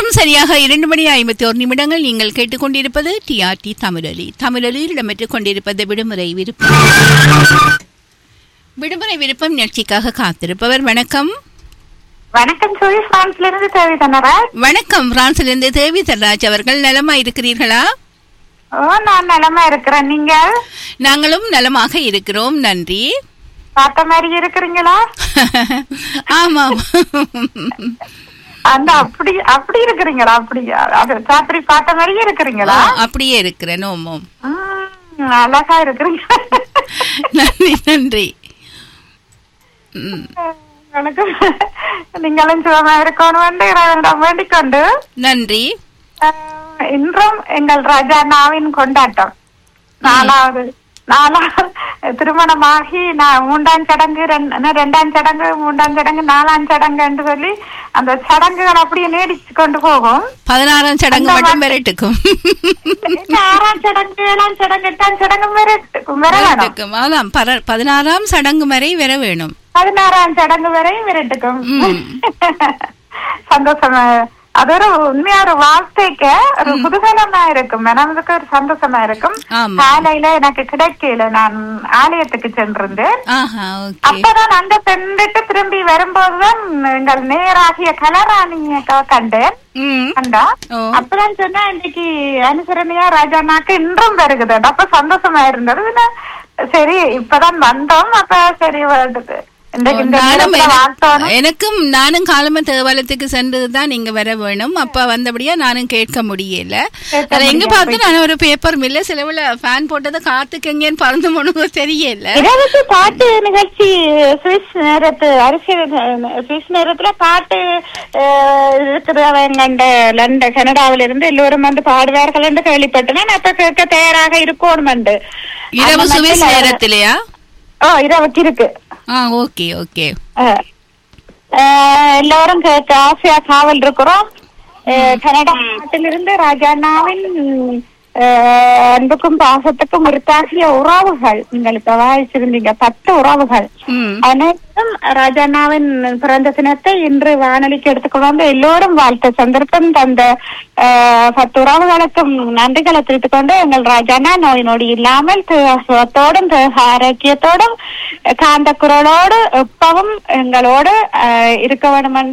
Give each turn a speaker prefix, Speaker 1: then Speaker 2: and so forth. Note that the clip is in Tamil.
Speaker 1: நேரம் சரியாக இரண்டு மணி ஐம்பத்தி ஒரு நிமிடங்கள் நீங்கள் கேட்டுக்கொண்டிருப்பது டிஆர்டி தமிழொலி தமிழொலியில் இடம்பெற்றுக் கொண்டிருப்பது விடுமுறை விருப்பம் விடுமுறை விருப்பம் நிகழ்ச்சிக்காக காத்திருப்பவர் வணக்கம்
Speaker 2: வணக்கம் சூரி பிரான்ஸ்ல இருந்து தேவி தனரா
Speaker 1: வணக்கம் பிரான்சிலிருந்து தேவி தர்ராஜ் அவர்கள் நலமா இருக்கிறீர்களா
Speaker 2: ஓ நான் நலமா இருக்கிறேன் நீங்க
Speaker 1: நாங்களும் நலமாக இருக்கிறோம் நன்றி
Speaker 2: பார்த்த மாதிரி இருக்கிறீங்களா
Speaker 1: ஆமாம்
Speaker 2: அந்த அப்படி அப்படி இருக்கிறீங்களா அப்படி அது ராத்திரி பார்த்த மாதிரியே இருக்கிறீங்களா
Speaker 1: அப்படியே இருக்கிறேன் ஓமோம்
Speaker 2: ம், அழகா இருக்கிறீங்க
Speaker 1: நன்றி நன்றி ம்,
Speaker 2: வணக்கம் நீங்களும் சுகமா இருக்கணும் என்று இறைவனிடம் வேண்டிக் கொண்டு
Speaker 1: நன்றி
Speaker 2: அஹ், இன்றும் எங்கள் ராஜாண்ணாவின் கொண்டாட்டம் நாலாவது நாலாவது திருமணமாகி நான் மூன்றாம் சடங்கு ரெண்- என்ன, ரெண்டாம் சடங்கு மூன்றாம் சடங்கு நாலாம் சடங்கு என்று சொல்லி அந்த சடங்குகள் அப்படியே நீடிச்சு கொண்டு போகும்
Speaker 1: பதினாறாம் சடங்கு
Speaker 2: அந்த
Speaker 1: மட்டும்
Speaker 2: மாதிரி-
Speaker 1: விரட்டுக்கும்
Speaker 2: இந்த ஆறாம் சடங்கு ஏழாம் சடங்கு எட்டாம் சடங்கு விரட்டுக்கும் வர வேணும்
Speaker 1: விரட்டுக்கும் அதான் பர- பதினாறாம் சடங்கு வரை வர வேணும்
Speaker 2: பதினாறாம் சடங்கு வரையும் விரட்டுக்கும்
Speaker 1: ம்.
Speaker 2: சந்தோஷமா அது ஒரு உண்மையா ஒரு வாழ்க்கைக்கு ஒரு குதூகலமா இருக்கும் மனதுக்கு ஒரு சந்தோஷமா இருக்கும்
Speaker 1: ஆமா.
Speaker 2: காலையில எனக்கு கிடைக்கல நான் ஆலயத்துக்கு சென்றிருந்தேன்
Speaker 1: ஆஹா ஓகே
Speaker 2: அப்பதான் அங்க சென்றுட்டு திரும்பி வரும்போதுதான் எங்கள் நேராகிய கலராணிய க- கண்டேன்
Speaker 1: ம்
Speaker 2: கண்டா
Speaker 1: ஓ.
Speaker 2: அப்பதான் சொன்னா இன்னைக்கு அனுசரணையா ராஜானாக்கு இன்றும் வருகுது அப்ப சந்தோஷமா இருந்தது பின்ன சரி இப்பதான் வந்தோம் அப்ப சரி வருது இன்றைக்கு இந்த
Speaker 1: நானும்
Speaker 2: நேரத்துல
Speaker 1: என-
Speaker 2: வாழ்த்தோணும்
Speaker 1: எனக்கும் நானும் காலம தேவாலயத்துக்கு சென்றதுதான் நீங்க வர வேணும் அப்ப வந்தபடியா நானும் கேட்க முடியல
Speaker 2: கேட்க
Speaker 1: அதை எங்க
Speaker 2: முடியல.
Speaker 1: பார்த்து நான் ஒரு பேப்பர் மில்ல சிலவுல ஃபேன் போட்டதை காத்துக்கு எங்கேன்னு பறந்து போனது தெரியல
Speaker 2: இரவுக்கு பாட்டு நிகழ்ச்சி சுவிஸ் நேரத்து அரசியல் சுவிஸ் நேரத்துல பாட்டு அஹ், இருக்கிறவங்க லண்டன் கனடாவில இருந்து எல்லோரும் வந்து பாடுவார்கள் என்று கேள்விப்பட்டேன் அப்ப கேட்க தயாராக இருக்கணும்
Speaker 1: இரவு சுவிஸ் நேரத்திலயா
Speaker 2: ஓ இரவுக்கு இருக்கு
Speaker 1: ஆ ஓகே ஓகே
Speaker 2: அஹ், அஹ், எல்லாரும் கேட்க ஆசையா காவல் இருக்கிறோம் அஹ், கனடா நாட்டிலிருந்து ராஜாண்ணாவின் அஹ், அன்புக்கும் பாசத்துக்கும் உரித்தாகிய உறவுகள் நீங்கள் இப்ப வாய்ச்சிருந்தீங்க பத்து உறவுகள்
Speaker 1: ம்
Speaker 2: அனைத்தும் ராஜாண்ணாவின் பிறந்த தினத்தை இன்று வானொலிக்கு எடுத்துக்கொண்டு வந்து எல்லோரும் வாழ்த்த சந்தர்ப்பம் தந்த அஹ், பத்து உறவுகளுக்கும் நன்றிகளை தெரிவித்துக் கொண்டு எங்கள் ராஜாண்ணா நோய் நொடி இல்லாமல் தேக சுகத்தோடும் தேக ஆரோக்கியத்தோடும் காந்த குரலோடு எப்பவும் எங்களோடு அஹ், இருக்க வேண்டும் என்று